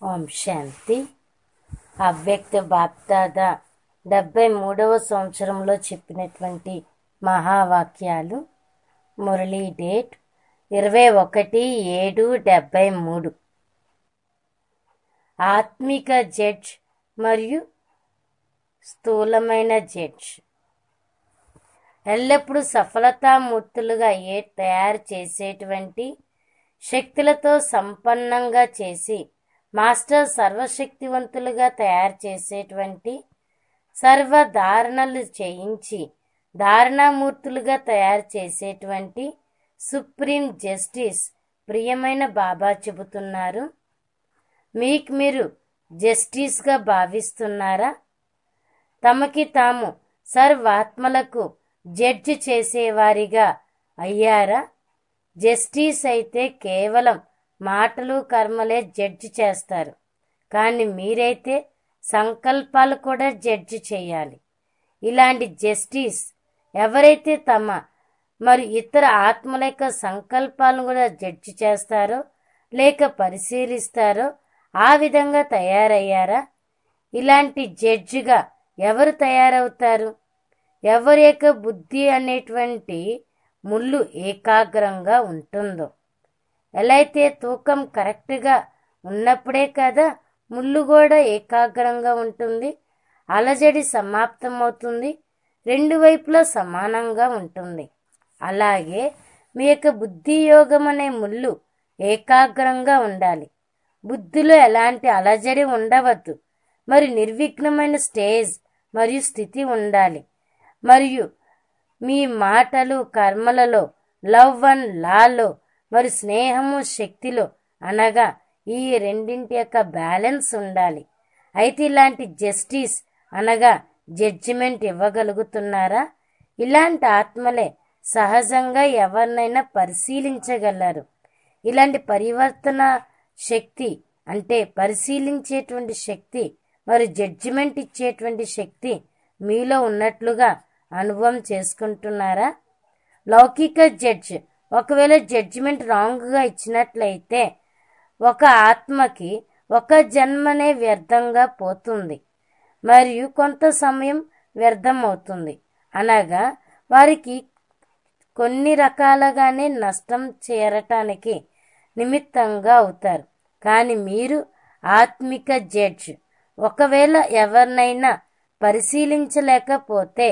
ఓం శాంతి అవ్యక్త బాప్దాద డెబ్బై మూడవ సంవత్సరంలో చెప్పినటువంటి మహావాక్యాలు మురళీ డేట్ ఇరవై ఒకటి ఏడు డెబ్బై మూడు ఆత్మిక జడ్జ్ మరియు స్థూలమైన జడ్జ్ ఎల్లప్పుడూ సఫలతామూర్తులుగా ఏ తయారు చేసేటువంటి శక్తులతో సంపన్నంగా చేసి మాస్టర్ సర్వశక్తివంతులుగా తయారు చేసేటువంటి సర్వ ధారణలు చేయించి ధారణామూర్తులుగా తయారు చేసేటువంటి సుప్రీం జస్టిస్ ప్రియమైన బాబా చెబుతున్నారు మీకు మీరు జస్టిస్గా భావిస్తున్నారా తమకి తాము సర్వాత్మలకు జడ్జి చేసేవారిగా అయ్యారా జస్టిస్ అయితే కేవలం మాటలు కర్మలే జడ్జి చేస్తారు కానీ మీరైతే సంకల్పాలు కూడా జడ్జి చేయాలి ఇలాంటి జస్టిస్ ఎవరైతే తమ మరి ఇతర ఆత్మల యొక్క సంకల్పాలను కూడా జడ్జి చేస్తారో లేక పరిశీలిస్తారో ఆ విధంగా తయారయ్యారా ఇలాంటి జడ్జిగా ఎవరు తయారవుతారు ఎవరి యొక్క బుద్ధి అనేటువంటి ముళ్ళు ఏకాగ్రంగా ఉంటుందో ఎలా అయితే తూకం కరెక్ట్గా ఉన్నప్పుడే కదా ముళ్ళు కూడా ఏకాగ్రంగా ఉంటుంది అలజడి సమాప్తమవుతుంది రెండు వైపులా సమానంగా ఉంటుంది అలాగే మీ యొక్క బుద్ధి యోగం అనే ముళ్ళు ఏకాగ్రంగా ఉండాలి బుద్ధిలో ఎలాంటి అలజడి ఉండవద్దు మరి నిర్విఘ్నమైన స్టేజ్ మరియు స్థితి ఉండాలి మరియు మీ మాటలు కర్మలలో లవ్ అండ్ లాలో మరి స్నేహము శక్తిలో అనగా ఈ రెండింటి యొక్క బ్యాలెన్స్ ఉండాలి అయితే ఇలాంటి జస్టిస్ అనగా జడ్జిమెంట్ ఇవ్వగలుగుతున్నారా ఇలాంటి ఆత్మలే సహజంగా ఎవరినైనా పరిశీలించగలరు ఇలాంటి పరివర్తన శక్తి అంటే పరిశీలించేటువంటి శక్తి మరి జడ్జిమెంట్ ఇచ్చేటువంటి శక్తి మీలో ఉన్నట్లుగా అనుభవం చేసుకుంటున్నారా లౌకిక జడ్జ్ ఒకవేళ జడ్జిమెంట్ రాంగ్గా ఇచ్చినట్లయితే ఒక ఆత్మకి ఒక జన్మనే వ్యర్థంగా పోతుంది మరియు కొంత సమయం వ్యర్థం అవుతుంది అనగా వారికి కొన్ని రకాలుగానే నష్టం చేరటానికి నిమిత్తంగా అవుతారు కానీ మీరు ఆత్మిక జడ్జ్ ఒకవేళ ఎవరినైనా పరిశీలించలేకపోతే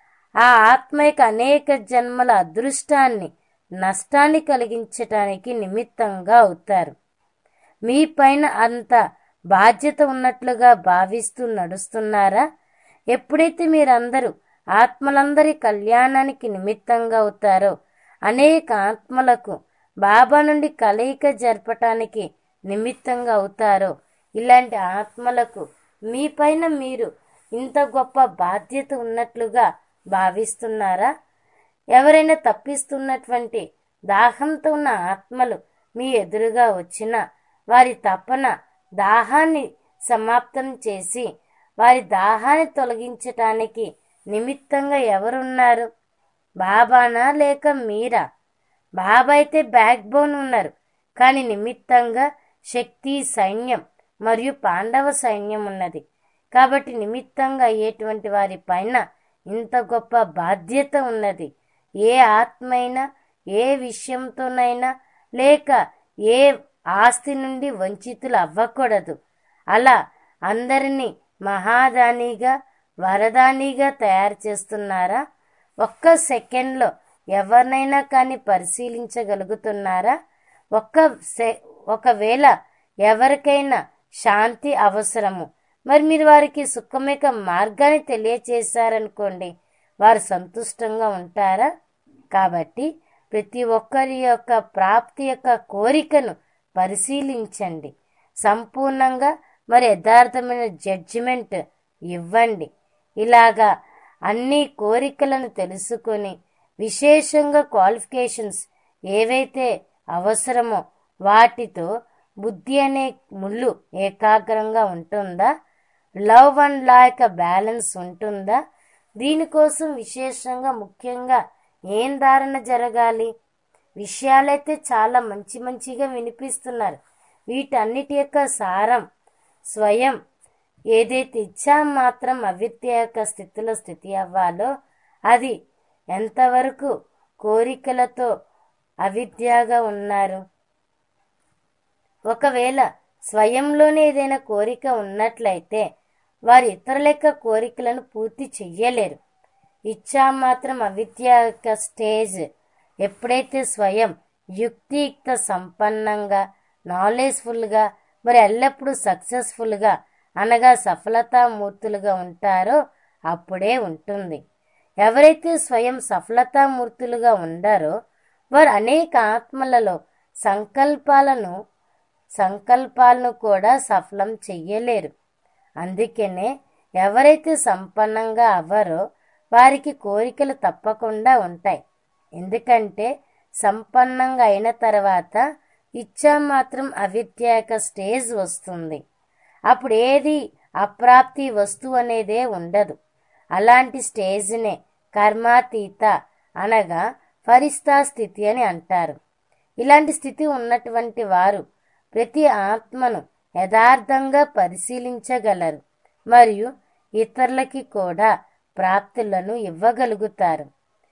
ఆ ఆత్మయక అనేక జన్మల అదృష్టాన్ని నష్టాన్ని కలిగించటానికి నిమిత్తంగా అవుతారు మీ పైన అంత బాధ్యత ఉన్నట్లుగా భావిస్తూ నడుస్తున్నారా ఎప్పుడైతే మీరందరూ ఆత్మలందరి కళ్యాణానికి నిమిత్తంగా అవుతారో అనేక ఆత్మలకు బాబా నుండి కలయిక జరపటానికి నిమిత్తంగా అవుతారో ఇలాంటి ఆత్మలకు మీ పైన మీరు ఇంత గొప్ప బాధ్యత ఉన్నట్లుగా భావిస్తున్నారా ఎవరైనా తప్పిస్తున్నటువంటి దాహంతో ఉన్న ఆత్మలు మీ ఎదురుగా వచ్చిన వారి తపన దాహాన్ని సమాప్తం చేసి వారి దాహాన్ని తొలగించటానికి నిమిత్తంగా ఎవరున్నారు బాబానా లేక మీరా బాబా అయితే బ్యాక్ బోన్ ఉన్నారు కానీ నిమిత్తంగా శక్తి సైన్యం మరియు పాండవ సైన్యం ఉన్నది కాబట్టి నిమిత్తంగా అయ్యేటువంటి వారి పైన ఇంత గొప్ప బాధ్యత ఉన్నది ఏ ఆత్మైనా ఏ విషయంతోనైనా లేక ఏ ఆస్తి నుండి వంచితులు అవ్వకూడదు అలా అందరినీ మహాదానిగా వరదానిగా తయారు చేస్తున్నారా ఒక్క సెకండ్లో ఎవరినైనా కానీ పరిశీలించగలుగుతున్నారా ఒక్క సె ఒకవేళ ఎవరికైనా శాంతి అవసరము మరి మీరు వారికి సుఖమేక మార్గాన్ని తెలియచేశారనుకోండి వారు సంతుష్టంగా ఉంటారా కాబట్టి ప్రతి ఒక్కరి యొక్క ప్రాప్తి యొక్క కోరికను పరిశీలించండి సంపూర్ణంగా మరి యథార్థమైన జడ్జిమెంట్ ఇవ్వండి ఇలాగా అన్ని కోరికలను తెలుసుకొని విశేషంగా క్వాలిఫికేషన్స్ ఏవైతే అవసరమో వాటితో బుద్ధి అనే ముళ్ళు ఏకాగ్రంగా ఉంటుందా లవ్ అండ్ లా యొక్క బ్యాలెన్స్ ఉంటుందా దీనికోసం విశేషంగా ముఖ్యంగా ఏం ధారణ జరగాలి విషయాలైతే చాలా మంచి మంచిగా వినిపిస్తున్నారు వీటన్నిటి యొక్క సారం స్వయం ఏదైతే ఇచ్చా మాత్రం అవిద్య యొక్క స్థితిలో స్థితి అవ్వాలో అది ఎంతవరకు కోరికలతో అవిద్యగా ఉన్నారు ఒకవేళ స్వయంలోనే ఏదైనా కోరిక ఉన్నట్లయితే వారు ఇతరుల యొక్క కోరికలను పూర్తి చెయ్యలేరు ఇచ్చా మాత్రం అవిద్య యొక్క స్టేజ్ ఎప్పుడైతే స్వయం యుక్తియుక్త సంపన్నంగా నాలెడ్జ్ఫుల్గా మరి ఎల్లప్పుడూ సక్సెస్ఫుల్గా అనగా సఫలతామూర్తులుగా ఉంటారో అప్పుడే ఉంటుంది ఎవరైతే స్వయం సఫలతామూర్తులుగా ఉండారో వారు అనేక ఆత్మలలో సంకల్పాలను సంకల్పాలను కూడా సఫలం చెయ్యలేరు అందుకనే ఎవరైతే సంపన్నంగా అవ్వరో వారికి కోరికలు తప్పకుండా ఉంటాయి ఎందుకంటే సంపన్నంగా అయిన తర్వాత ఇచ్చా మాత్రం అవిద్యాక స్టేజ్ వస్తుంది అప్పుడు ఏది అప్రాప్తి వస్తువు అనేదే ఉండదు అలాంటి స్టేజ్నే కర్మాతీత అనగా ఫరిస్తా స్థితి అని అంటారు ఇలాంటి స్థితి ఉన్నటువంటి వారు ప్రతి ఆత్మను యథార్థంగా పరిశీలించగలరు మరియు ఇతరులకి కూడా ప్రాప్తులను ఇవ్వగలుగుతారు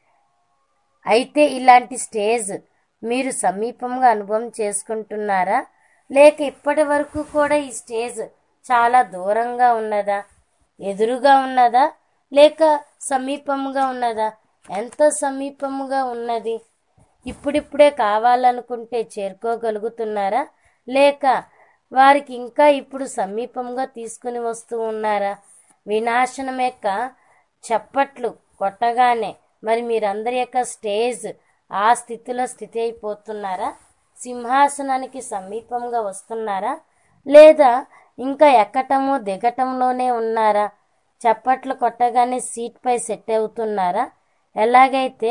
అయితే ఇలాంటి స్టేజ్ మీరు సమీపంగా అనుభవం చేసుకుంటున్నారా లేక ఇప్పటి వరకు కూడా ఈ స్టేజ్ చాలా దూరంగా ఉన్నదా ఎదురుగా ఉన్నదా లేక సమీపంగా ఉన్నదా ఎంత సమీపముగా ఉన్నది ఇప్పుడిప్పుడే కావాలనుకుంటే చేరుకోగలుగుతున్నారా లేక వారికి ఇంకా ఇప్పుడు సమీపంగా తీసుకుని వస్తూ ఉన్నారా వినాశనం యొక్క చప్పట్లు కొట్టగానే మరి మీరందరి యొక్క స్టేజ్ ఆ స్థితిలో స్థితి అయిపోతున్నారా సింహాసనానికి సమీపంగా వస్తున్నారా లేదా ఇంకా ఎక్కటము దిగటంలోనే ఉన్నారా చప్పట్లు కొట్టగానే సీట్ పై సెట్ అవుతున్నారా ఎలాగైతే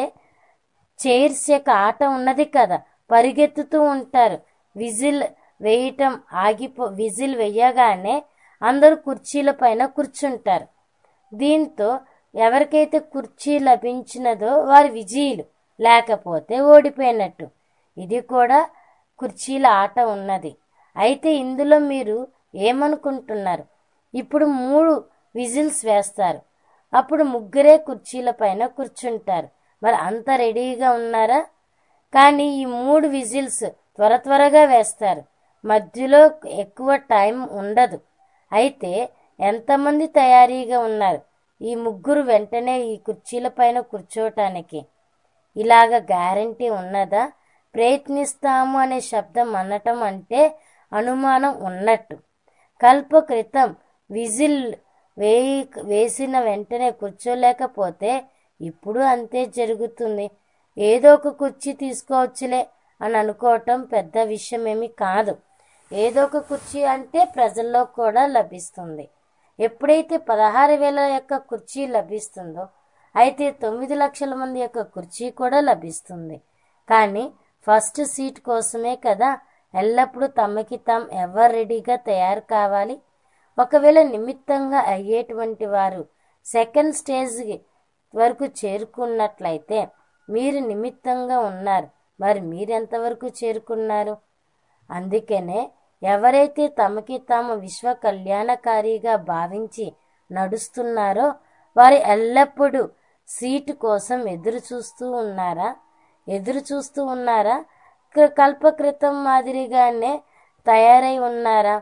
చైర్స్ యొక్క ఆట ఉన్నది కదా పరిగెత్తుతూ ఉంటారు విజిల్ వేయటం ఆగిపో విజిల్ వేయగానే అందరూ కుర్చీల పైన కూర్చుంటారు దీంతో ఎవరికైతే కుర్చీ లభించినదో వారి విజయులు లేకపోతే ఓడిపోయినట్టు ఇది కూడా కుర్చీల ఆట ఉన్నది అయితే ఇందులో మీరు ఏమనుకుంటున్నారు ఇప్పుడు మూడు విజిల్స్ వేస్తారు అప్పుడు ముగ్గురే కుర్చీల పైన కూర్చుంటారు మరి అంత రెడీగా ఉన్నారా కానీ ఈ మూడు విజిల్స్ త్వర త్వరగా వేస్తారు మధ్యలో ఎక్కువ టైం ఉండదు అయితే ఎంతమంది తయారీగా ఉన్నారు ఈ ముగ్గురు వెంటనే ఈ కుర్చీల పైన కూర్చోటానికి ఇలాగ గ్యారంటీ ఉన్నదా ప్రయత్నిస్తాము అనే శబ్దం అనటం అంటే అనుమానం ఉన్నట్టు కల్ప క్రితం విజిల్ వేయి వేసిన వెంటనే కూర్చోలేకపోతే ఇప్పుడు అంతే జరుగుతుంది ఏదో ఒక కుర్చీ తీసుకోవచ్చులే అని అనుకోవటం పెద్ద విషయం ఏమి కాదు ఏదో ఒక కుర్చీ అంటే ప్రజల్లో కూడా లభిస్తుంది ఎప్పుడైతే పదహారు వేల యొక్క కుర్చీ లభిస్తుందో అయితే తొమ్మిది లక్షల మంది యొక్క కుర్చీ కూడా లభిస్తుంది కానీ ఫస్ట్ సీట్ కోసమే కదా ఎల్లప్పుడూ తమకి తాము ఎవరు రెడీగా తయారు కావాలి ఒకవేళ నిమిత్తంగా అయ్యేటువంటి వారు సెకండ్ స్టేజ్ వరకు చేరుకున్నట్లయితే మీరు నిమిత్తంగా ఉన్నారు మరి మీరెంతవరకు చేరుకున్నారు అందుకనే ఎవరైతే తమకి తాము విశ్వ కళ్యాణకారిగా భావించి నడుస్తున్నారో వారు ఎల్లప్పుడూ సీటు కోసం ఎదురు చూస్తూ ఉన్నారా ఎదురు చూస్తూ ఉన్నారా కల్పకృతం మాదిరిగానే తయారై ఉన్నారా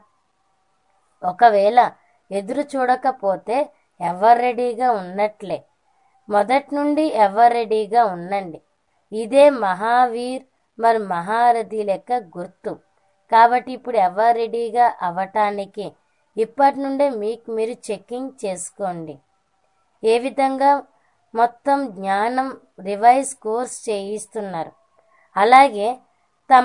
ఒకవేళ ఎదురు చూడకపోతే ఎవరు రెడీగా ఉన్నట్లే మొదటి నుండి ఎవరు రెడీగా ఉండండి ఇదే మహావీర్ మరి మహారథి లెక్క గుర్తు కాబట్టి ఇప్పుడు ఎవరు రెడీగా అవ్వటానికి ఇప్పటి నుండే మీకు మీరు చెక్కింగ్ చేసుకోండి ఏ విధంగా మొత్తం జ్ఞానం రివైజ్ కోర్స్ చేయిస్తున్నారు అలాగే తమ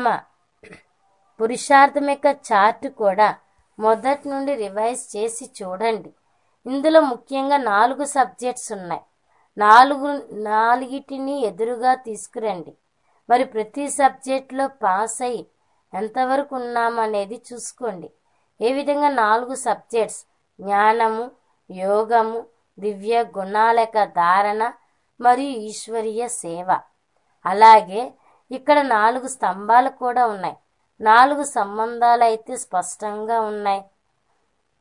పురుషార్థం యొక్క చార్ట్ కూడా మొదటి నుండి రివైజ్ చేసి చూడండి ఇందులో ముఖ్యంగా నాలుగు సబ్జెక్ట్స్ ఉన్నాయి నాలుగు నాలుగిటిని ఎదురుగా తీసుకురండి మరి ప్రతి సబ్జెక్ట్లో పాస్ అయ్యి ఎంతవరకు ఉన్నామనేది చూసుకోండి ఏ విధంగా నాలుగు సబ్జెక్ట్స్ జ్ఞానము యోగము దివ్య గుణాల యొక్క ధారణ మరియు ఈశ్వరీయ సేవ అలాగే ఇక్కడ నాలుగు స్తంభాలు కూడా ఉన్నాయి నాలుగు సంబంధాలు అయితే స్పష్టంగా ఉన్నాయి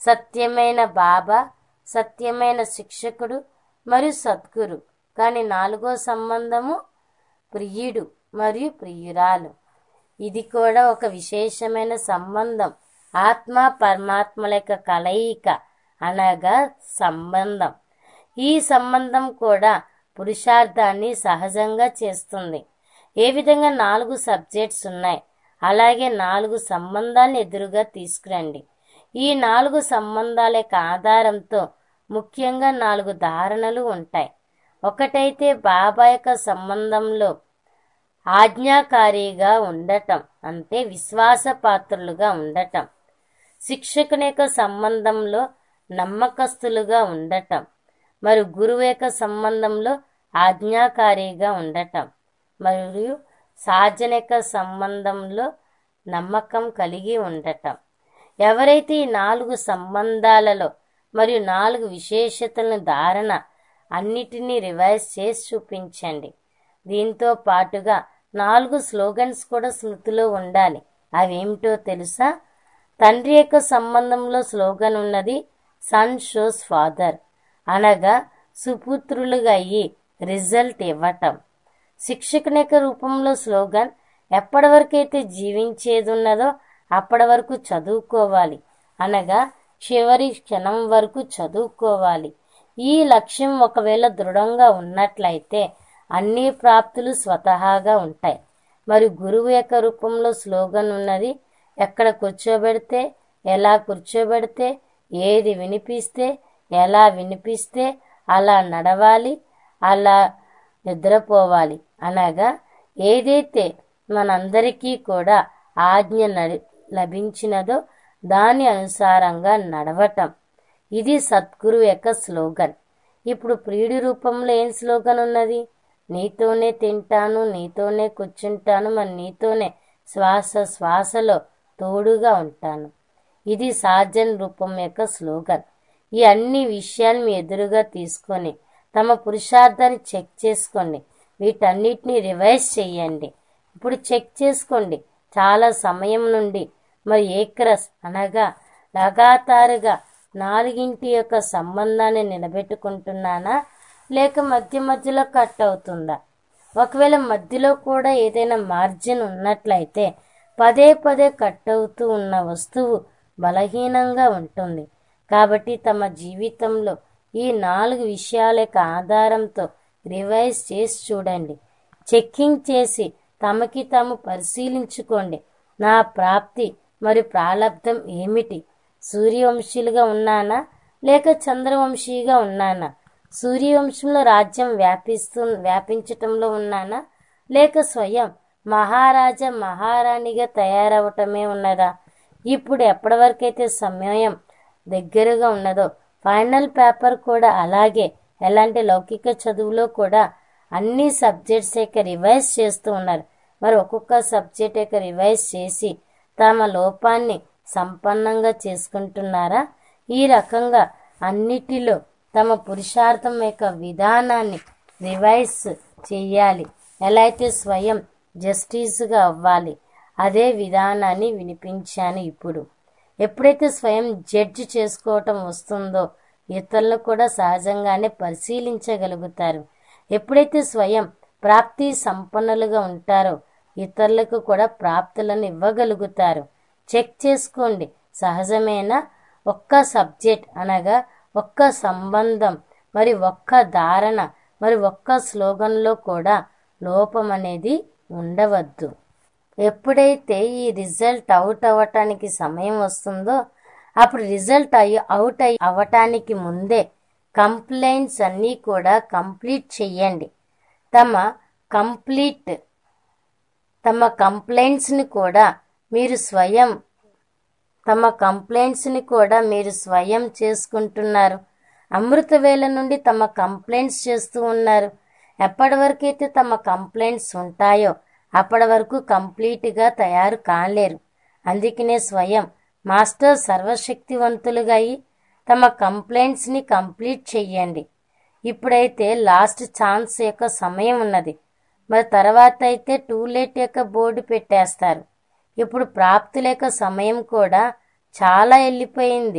సత్యమైన బాబా సత్యమైన శిక్షకుడు మరియు సద్గురు కానీ నాలుగో సంబంధము ప్రియుడు మరియు ప్రియురాలు ఇది కూడా ఒక విశేషమైన సంబంధం ఆత్మ పరమాత్మల యొక్క కలయిక అనగా సంబంధం ఈ సంబంధం కూడా పురుషార్థాన్ని సహజంగా చేస్తుంది ఏ విధంగా నాలుగు సబ్జెక్ట్స్ ఉన్నాయి అలాగే నాలుగు సంబంధాలను ఎదురుగా తీసుకురండి ఈ నాలుగు సంబంధాల యొక్క ఆధారంతో ముఖ్యంగా నాలుగు ధారణలు ఉంటాయి ఒకటైతే బాబా యొక్క సంబంధంలో ఆజ్ఞాకారిగా ఉండటం అంటే విశ్వాసపాత్రులుగా ఉండటం శిక్షకుని యొక్క సంబంధంలో నమ్మకస్తులుగా ఉండటం మరి గురువు యొక్క సంబంధంలో ఆజ్ఞాకారిగా ఉండటం మరియు సాధన యొక్క సంబంధంలో నమ్మకం కలిగి ఉండటం ఎవరైతే ఈ నాలుగు సంబంధాలలో మరియు నాలుగు విశేషతలను ధారణ అన్నిటినీ రివైజ్ చేసి చూపించండి దీంతో పాటుగా నాలుగు స్లోగన్స్ కూడా స్మృతిలో ఉండాలి అవేమిటో తెలుసా తండ్రి యొక్క సంబంధంలో స్లోగన్ ఉన్నది సన్ షోస్ ఫాదర్ అనగా సుపుత్రులుగా అయ్యి రిజల్ట్ ఇవ్వటం శిక్షకుని యొక్క రూపంలో స్లోగన్ ఎప్పటి వరకైతే జీవించేది ఉన్నదో అప్పటి వరకు చదువుకోవాలి అనగా చివరి క్షణం వరకు చదువుకోవాలి ఈ లక్ష్యం ఒకవేళ దృఢంగా ఉన్నట్లయితే అన్ని ప్రాప్తులు స్వతహాగా ఉంటాయి మరి గురువు యొక్క రూపంలో స్లోగన్ ఉన్నది ఎక్కడ కూర్చోబెడితే ఎలా కూర్చోబెడితే ఏది వినిపిస్తే ఎలా వినిపిస్తే అలా నడవాలి అలా నిద్రపోవాలి అనగా ఏదైతే మనందరికీ కూడా ఆజ్ఞ నడి లభించినదో దాని అనుసారంగా నడవటం ఇది సద్గురు యొక్క స్లోగన్ ఇప్పుడు ప్రియుడి రూపంలో ఏం స్లోగన్ ఉన్నది నీతోనే తింటాను నీతోనే కూర్చుంటాను మరి నీతోనే శ్వాస శ్వాసలో తోడుగా ఉంటాను ఇది సాజన్ రూపం యొక్క స్లోగన్ ఈ అన్ని విషయాలు మీ ఎదురుగా తీసుకొని తమ పురుషార్థాన్ని చెక్ చేసుకోండి వీటన్నిటిని రివైజ్ చేయండి ఇప్పుడు చెక్ చేసుకోండి చాలా సమయం నుండి మరి ఏక్రస్ అనగా లగాతారుగా నాలుగింటి యొక్క సంబంధాన్ని నిలబెట్టుకుంటున్నానా లేక మధ్య మధ్యలో కట్ అవుతుందా ఒకవేళ మధ్యలో కూడా ఏదైనా మార్జిన్ ఉన్నట్లయితే పదే పదే కట్ అవుతూ ఉన్న వస్తువు బలహీనంగా ఉంటుంది కాబట్టి తమ జీవితంలో ఈ నాలుగు విషయాల యొక్క ఆధారంతో రివైజ్ చేసి చూడండి చెక్కింగ్ చేసి తమకి తాము పరిశీలించుకోండి నా ప్రాప్తి మరి ప్రాలబ్ధం ఏమిటి సూర్యవంశీలుగా ఉన్నానా లేక చంద్రవంశీగా ఉన్నానా సూర్యవంశంలో రాజ్యం వ్యాపిస్తూ వ్యాపించటంలో ఉన్నానా లేక స్వయం మహారాజా మహారాణిగా తయారవటమే ఉన్నదా ఇప్పుడు ఎప్పటి వరకైతే సమయం దగ్గరగా ఉన్నదో ఫైనల్ పేపర్ కూడా అలాగే ఎలాంటి లౌకిక చదువులో కూడా అన్ని సబ్జెక్ట్స్ యొక్క రివైజ్ చేస్తూ ఉన్నారు మరి ఒక్కొక్క సబ్జెక్ట్ యొక్క రివైజ్ చేసి తమ లోపాన్ని సంపన్నంగా చేసుకుంటున్నారా ఈ రకంగా అన్నిటిలో తమ పురుషార్థం యొక్క విధానాన్ని రివైజ్ చేయాలి ఎలా అయితే స్వయం జస్టిస్గా అవ్వాలి అదే విధానాన్ని వినిపించాను ఇప్పుడు ఎప్పుడైతే స్వయం జడ్జి చేసుకోవటం వస్తుందో ఇతరులు కూడా సహజంగానే పరిశీలించగలుగుతారు ఎప్పుడైతే స్వయం ప్రాప్తి సంపన్నులుగా ఉంటారో ఇతరులకు కూడా ప్రాప్తులను ఇవ్వగలుగుతారు చెక్ చేసుకోండి సహజమైన ఒక్క సబ్జెక్ట్ అనగా ఒక్క సంబంధం మరి ఒక్క ధారణ మరి ఒక్క స్లోగన్లో కూడా లోపం అనేది ఉండవద్దు ఎప్పుడైతే ఈ రిజల్ట్ అవుట్ అవ్వటానికి సమయం వస్తుందో అప్పుడు రిజల్ట్ అయ్యి అవుట్ అయ్యి అవ్వటానికి ముందే కంప్లైంట్స్ అన్నీ కూడా కంప్లీట్ చెయ్యండి తమ కంప్లీట్ తమ కంప్లైంట్స్ని కూడా మీరు స్వయం తమ కంప్లైంట్స్ని కూడా మీరు స్వయం చేసుకుంటున్నారు అమృతవేళ నుండి తమ కంప్లైంట్స్ చేస్తూ ఉన్నారు ఎప్పటి వరకైతే తమ కంప్లైంట్స్ ఉంటాయో అప్పటి వరకు కంప్లీట్గా తయారు కాలేరు అందుకనే స్వయం మాస్టర్ సర్వశక్తివంతులుగా అయి తమ కంప్లైంట్స్ని కంప్లీట్ చెయ్యండి ఇప్పుడైతే లాస్ట్ ఛాన్స్ యొక్క సమయం ఉన్నది మరి తర్వాత అయితే టూ లేట్ యొక్క బోర్డు పెట్టేస్తారు ఇప్పుడు ప్రాప్తుల యొక్క సమయం కూడా చాలా వెళ్ళిపోయింది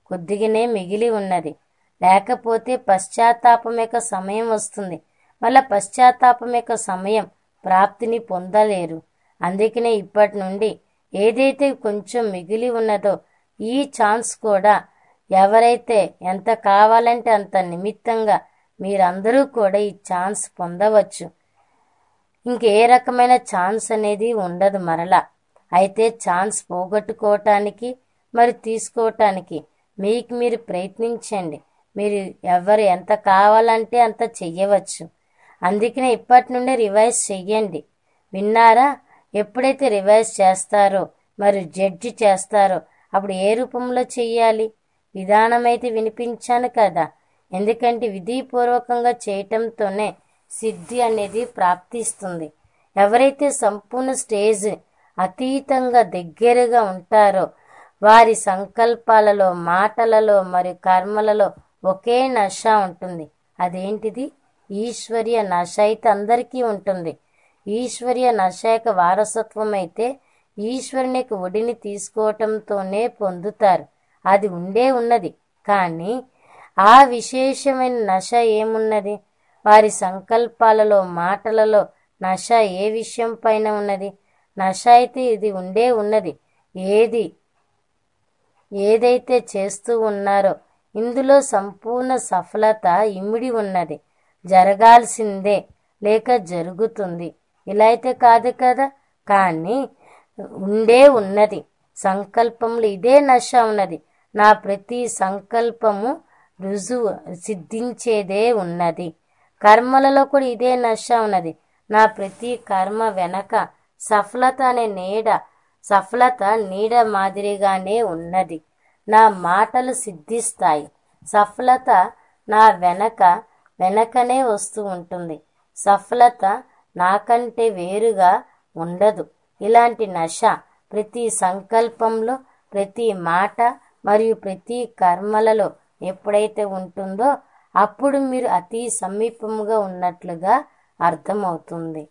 కొద్దిగానే మిగిలి ఉన్నది లేకపోతే పశ్చాత్తాపం యొక్క సమయం వస్తుంది మళ్ళా పశ్చాత్తాపం యొక్క సమయం ప్రాప్తిని పొందలేరు అందుకనే ఇప్పటి నుండి ఏదైతే కొంచెం మిగిలి ఉన్నదో ఈ ఛాన్స్ కూడా ఎవరైతే ఎంత కావాలంటే అంత నిమిత్తంగా మీరందరూ కూడా ఈ ఛాన్స్ పొందవచ్చు ఇంకే రకమైన ఛాన్స్ అనేది ఉండదు మరలా అయితే ఛాన్స్ పోగొట్టుకోవటానికి మరి తీసుకోవటానికి మీకు మీరు ప్రయత్నించండి మీరు ఎవరు ఎంత కావాలంటే అంత చెయ్యవచ్చు అందుకనే ఇప్పటి నుండే రివైజ్ చెయ్యండి విన్నారా ఎప్పుడైతే రివైజ్ చేస్తారో మరి జడ్జి చేస్తారో అప్పుడు ఏ రూపంలో చెయ్యాలి విధానమైతే వినిపించాను కదా ఎందుకంటే విధిపూర్వకంగా చేయటంతోనే సిద్ధి అనేది ప్రాప్తిస్తుంది ఎవరైతే సంపూర్ణ స్టేజ్ అతీతంగా దగ్గరగా ఉంటారో వారి సంకల్పాలలో మాటలలో మరియు కర్మలలో ఒకే నష ఉంటుంది అదేంటిది ఈశ్వర్య నష అయితే అందరికీ ఉంటుంది ఈశ్వర్య నష యొక్క వారసత్వం అయితే ఈశ్వరుని యొక్క ఒడిని తీసుకోవటంతోనే పొందుతారు అది ఉండే ఉన్నది కానీ ఆ విశేషమైన నష ఏమున్నది వారి సంకల్పాలలో మాటలలో నష ఏ విషయం పైన ఉన్నది నష అయితే ఇది ఉండే ఉన్నది ఏది ఏదైతే చేస్తూ ఉన్నారో ఇందులో సంపూర్ణ సఫలత ఇమిడి ఉన్నది జరగాల్సిందే లేక జరుగుతుంది ఇలా అయితే కాదు కదా కానీ ఉండే ఉన్నది సంకల్పంలో ఇదే నష ఉన్నది నా ప్రతి సంకల్పము రుజువు సిద్ధించేదే ఉన్నది కర్మలలో కూడా ఇదే నష ఉన్నది నా ప్రతి కర్మ వెనక సఫలత అనే నీడ సఫలత నీడ మాదిరిగానే ఉన్నది నా మాటలు సిద్ధిస్తాయి సఫలత నా వెనక వెనకనే వస్తూ ఉంటుంది సఫలత నాకంటే వేరుగా ఉండదు ఇలాంటి నష ప్రతి సంకల్పంలో ప్రతి మాట మరియు ప్రతి కర్మలలో ఎప్పుడైతే ఉంటుందో అప్పుడు మీరు అతి సమీపంగా ఉన్నట్లుగా అర్థమవుతుంది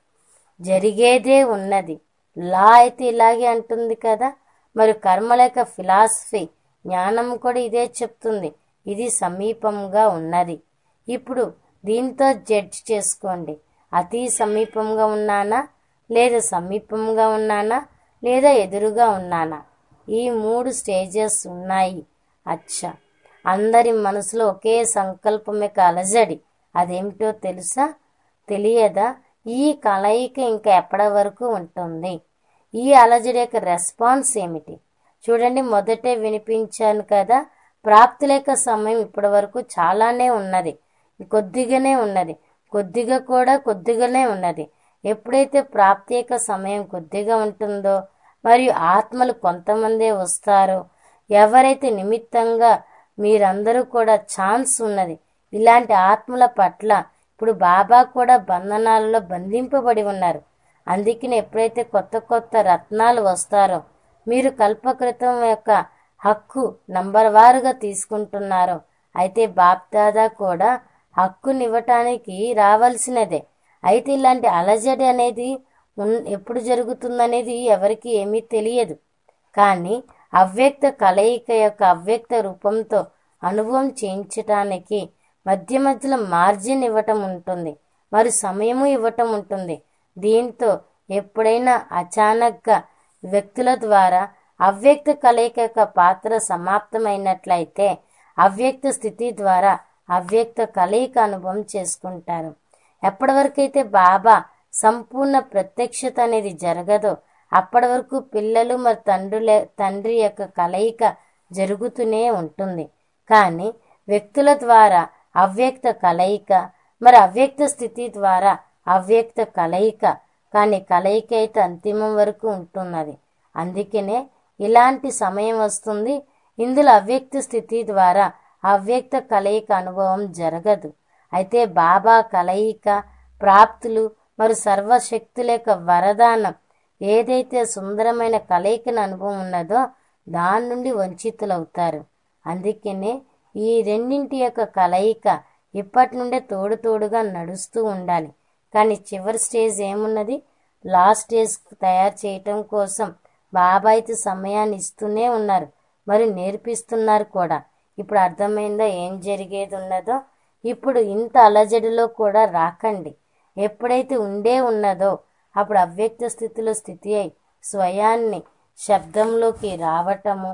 జరిగేదే ఉన్నది లా అయితే ఇలాగే అంటుంది కదా మరి కర్మల యొక్క ఫిలాసఫీ జ్ఞానం కూడా ఇదే చెప్తుంది ఇది సమీపంగా ఉన్నది ఇప్పుడు దీంతో జడ్జ్ చేసుకోండి అతి సమీపంగా ఉన్నానా లేదా సమీపంగా ఉన్నానా లేదా ఎదురుగా ఉన్నానా ఈ మూడు స్టేజెస్ ఉన్నాయి అచ్చా అందరి మనసులో ఒకే సంకల్పం యొక్క అలజడి అదేమిటో తెలుసా తెలియదా ఈ కలయిక ఇంకా ఎప్పటి వరకు ఉంటుంది ఈ అలజడి యొక్క రెస్పాన్స్ ఏమిటి చూడండి మొదటే వినిపించాను కదా ప్రాప్తుల యొక్క సమయం ఇప్పటి వరకు చాలానే ఉన్నది కొద్దిగానే ఉన్నది కొద్దిగా కూడా కొద్దిగానే ఉన్నది ఎప్పుడైతే ప్రాప్తి యొక్క సమయం కొద్దిగా ఉంటుందో మరియు ఆత్మలు కొంతమందే వస్తారో ఎవరైతే నిమిత్తంగా మీరందరూ కూడా ఛాన్స్ ఉన్నది ఇలాంటి ఆత్మల పట్ల ఇప్పుడు బాబా కూడా బంధనాలలో బంధింపబడి ఉన్నారు అందుకని ఎప్పుడైతే కొత్త కొత్త రత్నాలు వస్తారో మీరు కల్పకృతం యొక్క హక్కు నంబర్ వారుగా తీసుకుంటున్నారో అయితే బాప్దాదా కూడా హక్కునివ్వటానికి రావాల్సినదే అయితే ఇలాంటి అలజడి అనేది ఉన్- ఎప్పుడు జరుగుతుందనేది ఎవరికి ఏమీ తెలియదు కానీ అవ్యక్త కలయిక యొక్క అవ్యక్త రూపంతో అనుభవం చేయించటానికి మధ్య మధ్యలో మార్జిన్ ఇవ్వటం ఉంటుంది మరి సమయము ఇవ్వటం ఉంటుంది దీంతో ఎప్పుడైనా అచానక్గా వ్యక్తుల ద్వారా అవ్యక్త కలయిక యొక్క పాత్ర సమాప్తమైనట్లయితే అవ్యక్త స్థితి ద్వారా అవ్యక్త కలయిక అనుభవం చేసుకుంటారు ఎప్పటి వరకైతే బాబా సంపూర్ణ ప్రత్యక్షత అనేది జరగదో అప్పటి వరకు పిల్లలు మరి తండ్రుల తండ్రి యొక్క కలయిక జరుగుతూనే ఉంటుంది కానీ వ్యక్తుల ద్వారా అవ్యక్త కలయిక మరి అవ్యక్త స్థితి ద్వారా అవ్యక్త కలయిక కానీ కలయిక అయితే అంతిమం వరకు ఉంటున్నది అందుకనే ఇలాంటి సమయం వస్తుంది ఇందులో అవ్యక్త స్థితి ద్వారా అవ్యక్త కలయిక అనుభవం జరగదు అయితే బాబా కలయిక ప్రాప్తులు మరి సర్వశక్తుల యొక్క వరదానం ఏదైతే సుందరమైన కలయికన అనుభవం ఉన్నదో దాని నుండి వంచితులవుతారు అందుకనే ఈ రెండింటి యొక్క కలయిక ఇప్పటి నుండే తోడు తోడుగా నడుస్తూ ఉండాలి కానీ చివరి స్టేజ్ ఏమున్నది లాస్ట్ స్టేజ్ తయారు చేయటం కోసం బాబా అయితే సమయాన్ని ఇస్తూనే ఉన్నారు మరి నేర్పిస్తున్నారు కూడా ఇప్పుడు అర్థమైందా ఏం జరిగేది ఉన్నదో ఇప్పుడు ఇంత అలజడిలో కూడా రాకండి ఎప్పుడైతే ఉండే ఉన్నదో అప్పుడు అవ్యక్త స్థితిలో స్థితి అయి స్వయాన్ని శబ్దంలోకి రావటము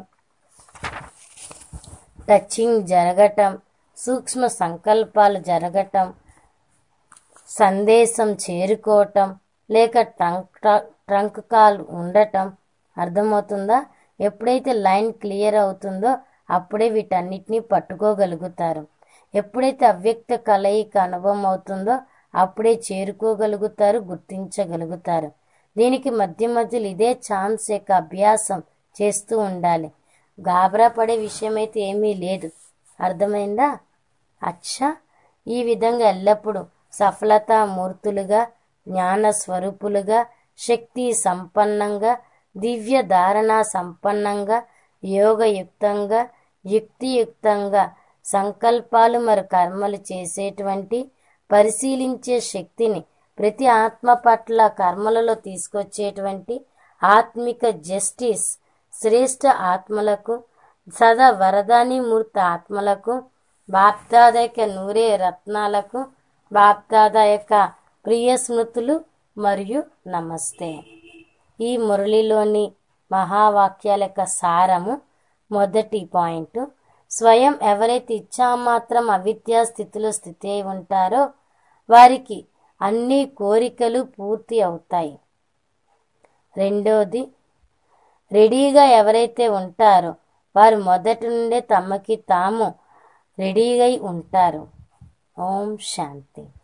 టచింగ్ జరగటం సూక్ష్మ సంకల్పాలు జరగటం సందేశం చేరుకోవటం లేక ట్రంక్ ట్రంక్ కాల్ ఉండటం అర్థమవుతుందా ఎప్పుడైతే లైన్ క్లియర్ అవుతుందో అప్పుడే వీటన్నిటినీ పట్టుకోగలుగుతారు ఎప్పుడైతే అవ్యక్త కలయిక అనుభవం అవుతుందో అప్పుడే చేరుకోగలుగుతారు గుర్తించగలుగుతారు దీనికి మధ్య మధ్యలో ఇదే ఛాన్స్ యొక్క అభ్యాసం చేస్తూ ఉండాలి గాబరా పడే విషయం అయితే ఏమీ లేదు అర్థమైందా అచ్చా ఈ విధంగా ఎల్లప్పుడూ సఫలతా మూర్తులుగా జ్ఞాన స్వరూపులుగా శక్తి సంపన్నంగా దివ్య ధారణ సంపన్నంగా యోగయుక్తంగా యుక్తియుక్తంగా సంకల్పాలు మరి కర్మలు చేసేటువంటి పరిశీలించే శక్తిని ప్రతి ఆత్మ పట్ల కర్మలలో తీసుకొచ్చేటువంటి ఆత్మిక జస్టిస్ శ్రేష్ఠ ఆత్మలకు సదా వరదాని మూర్తి ఆత్మలకు బాప్దాద యొక్క నూరే రత్నాలకు బాప్దాద యొక్క ప్రియ స్మృతులు మరియు నమస్తే ఈ మురళిలోని మహావాక్యాల యొక్క సారము మొదటి పాయింట్ స్వయం ఎవరైతే ఇచ్చామాత్రం అవిద్యా స్థితిలో స్థితి అయి ఉంటారో వారికి అన్ని కోరికలు పూర్తి అవుతాయి రెండోది రెడీగా ఎవరైతే ఉంటారో వారు మొదటి నుండే తమకి తాము రెడీగా ఉంటారు ఓం శాంతి